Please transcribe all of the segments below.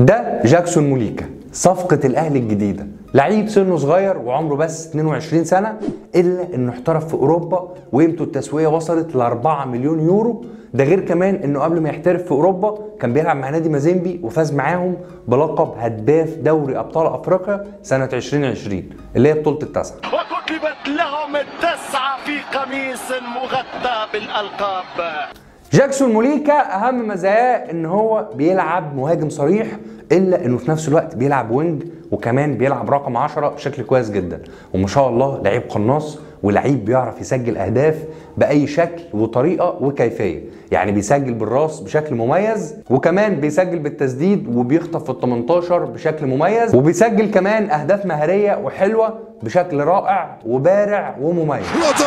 ده جاكسون موليكا صفقة الأهلي الجديدة لعيب سنه صغير وعمره بس 22 سنة إلا إنه احترف في أوروبا وقيمته التسويقية وصلت ل 4 مليون يورو ده غير كمان إنه قبل ما يحترف في أوروبا كان بيلعب مع نادي مازيمبي وفاز معاهم بلقب هداف دوري أبطال أفريقيا سنة 2020 اللي هي بطولة التاسعة وكتبت لهم التسعة في قميص مغطى بالألقاب جاكسون موليكا اهم مزاياه ان هو بيلعب مهاجم صريح الا انه في نفس الوقت بيلعب وينج وكمان بيلعب رقم 10 بشكل كويس جدا وما شاء الله لعيب قناص ولعيب بيعرف يسجل اهداف باي شكل وطريقه وكيفيه يعني بيسجل بالراس بشكل مميز وكمان بيسجل بالتسديد وبيخطف في ال 18 بشكل مميز وبيسجل كمان اهداف مهاريه وحلوه بشكل رائع وبارع ومميز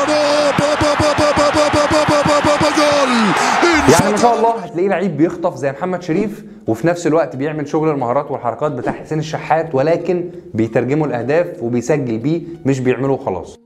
يعني ما شاء الله هتلاقيه لعيب بيخطف زي محمد شريف وفي نفس الوقت بيعمل شغل المهارات والحركات بتاع حسين الشحات ولكن بيترجمه الاهداف وبيسجل بيه مش بيعمله خلاص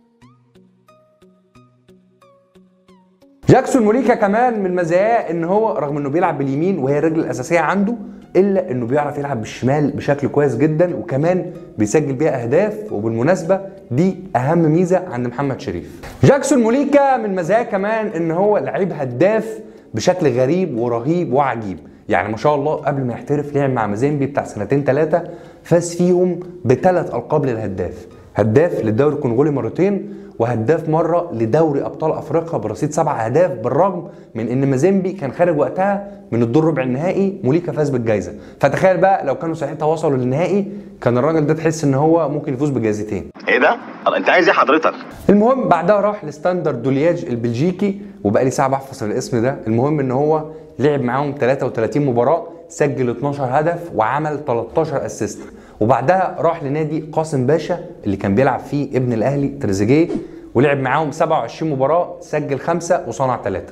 جاكسون موليكا كمان من مزاياه ان هو رغم انه بيلعب باليمين وهي الرجل الاساسيه عنده الا انه بيعرف يلعب بالشمال بشكل كويس جدا وكمان بيسجل بيها اهداف وبالمناسبه دي اهم ميزه عند محمد شريف جاكسون موليكا من مزاياه كمان ان هو لعيب هداف بشكل غريب ورهيب وعجيب يعني ما شاء الله قبل ما يحترف لعب مع مازيمبي بتاع سنتين ثلاثه فاز فيهم بثلاث القاب للهداف هداف للدوري الكونغولي مرتين وهداف مره لدوري ابطال افريقيا برصيد سبع اهداف بالرغم من ان مازيمبي كان خارج وقتها من الدور ربع النهائي موليكا فاز بالجائزه فتخيل بقى لو كانوا ساعتها وصلوا للنهائي كان الراجل ده تحس ان هو ممكن يفوز بجائزتين ايه ده؟ طب انت عايز ايه حضرتك؟ المهم بعدها راح لستاندرد دولياج البلجيكي وبقى لي ساعه بحفظ الاسم ده المهم ان هو لعب معاهم 33 مباراه سجل 12 هدف وعمل 13 اسيست وبعدها راح لنادي قاسم باشا اللي كان بيلعب فيه ابن الاهلي تريزيجيه ولعب معاهم 27 مباراه سجل خمسه وصنع ثلاثه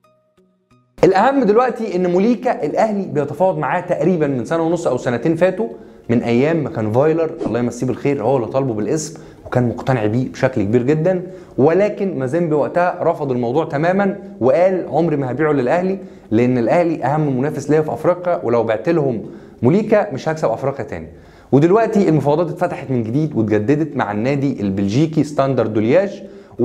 الاهم دلوقتي ان موليكا الاهلي بيتفاوض معاه تقريبا من سنه ونص او سنتين فاتوا من ايام ما كان فايلر الله يمسيه بالخير هو اللي طالبه بالاسم وكان مقتنع بيه بشكل كبير جدا ولكن مازيمبي وقتها رفض الموضوع تماما وقال عمري ما هبيعه للاهلي لان الاهلي اهم منافس ليا في افريقيا ولو بعت لهم موليكا مش هكسب افريقيا تاني ودلوقتي المفاوضات اتفتحت من جديد واتجددت مع النادي البلجيكي ستاندرد دولياج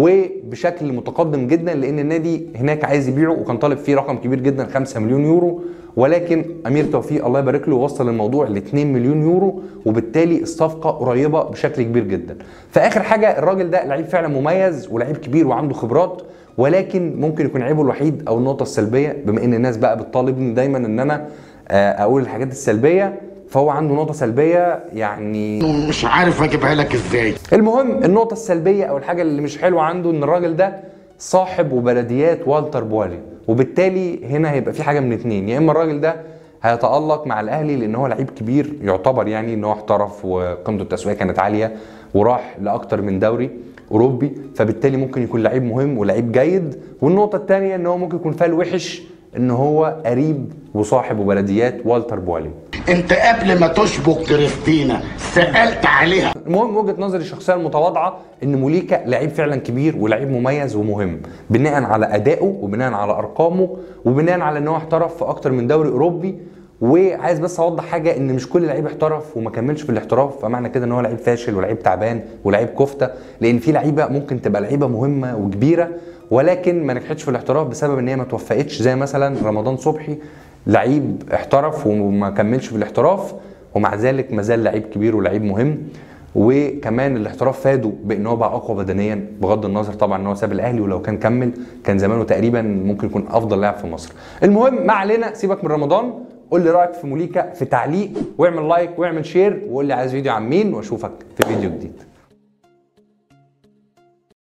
وبشكل متقدم جدا لان النادي هناك عايز يبيعه وكان طالب فيه رقم كبير جدا 5 مليون يورو ولكن امير توفيق الله يبارك له وصل الموضوع ل 2 مليون يورو وبالتالي الصفقه قريبه بشكل كبير جدا فاخر حاجه الراجل ده لعيب فعلا مميز ولعيب كبير وعنده خبرات ولكن ممكن يكون عيبه الوحيد او النقطه السلبيه بما ان الناس بقى بتطالبني دايما ان انا اقول الحاجات السلبيه فهو عنده نقطة سلبية يعني مش عارف اجيبها لك ازاي المهم النقطة السلبية أو الحاجة اللي مش حلوة عنده إن الراجل ده صاحب وبلديات والتر بوالي وبالتالي هنا هيبقى في حاجة من اتنين يا إما الراجل ده هيتألق مع الأهلي لأن هو لعيب كبير يعتبر يعني إن هو احترف وقيمته التسويقية كانت عالية وراح لأكتر من دوري أوروبي فبالتالي ممكن يكون لعيب مهم ولعيب جيد والنقطة الثانية إن هو ممكن يكون فال وحش إن هو قريب وصاحب وبلديات والتر بوالي انت قبل ما تشبك كريستينا سألت عليها المهم وجهه نظري الشخصيه المتواضعه ان موليكا لعيب فعلا كبير ولعيب مميز ومهم بناء على ادائه وبناء على ارقامه وبناء على ان هو احترف في اكتر من دوري اوروبي وعايز بس اوضح حاجه ان مش كل لعيب احترف وما كملش في الاحتراف فمعنى كده ان هو لعيب فاشل ولعيب تعبان ولعيب كفته لان في لعيبه ممكن تبقى لعيبه مهمه وكبيره ولكن ما نجحتش في الاحتراف بسبب ان هي ما توفقتش زي مثلا رمضان صبحي لعيب احترف وما كملش في الاحتراف ومع ذلك ما زال لعيب كبير ولعيب مهم وكمان الاحتراف فاده بان هو بقى اقوى بدنيا بغض النظر طبعا ان هو ساب الاهلي ولو كان كمل كان زمانه تقريبا ممكن يكون افضل لاعب في مصر. المهم ما علينا سيبك من رمضان قول لي رايك في موليكا في تعليق واعمل لايك واعمل شير وقول لي عايز فيديو عن مين واشوفك في فيديو جديد.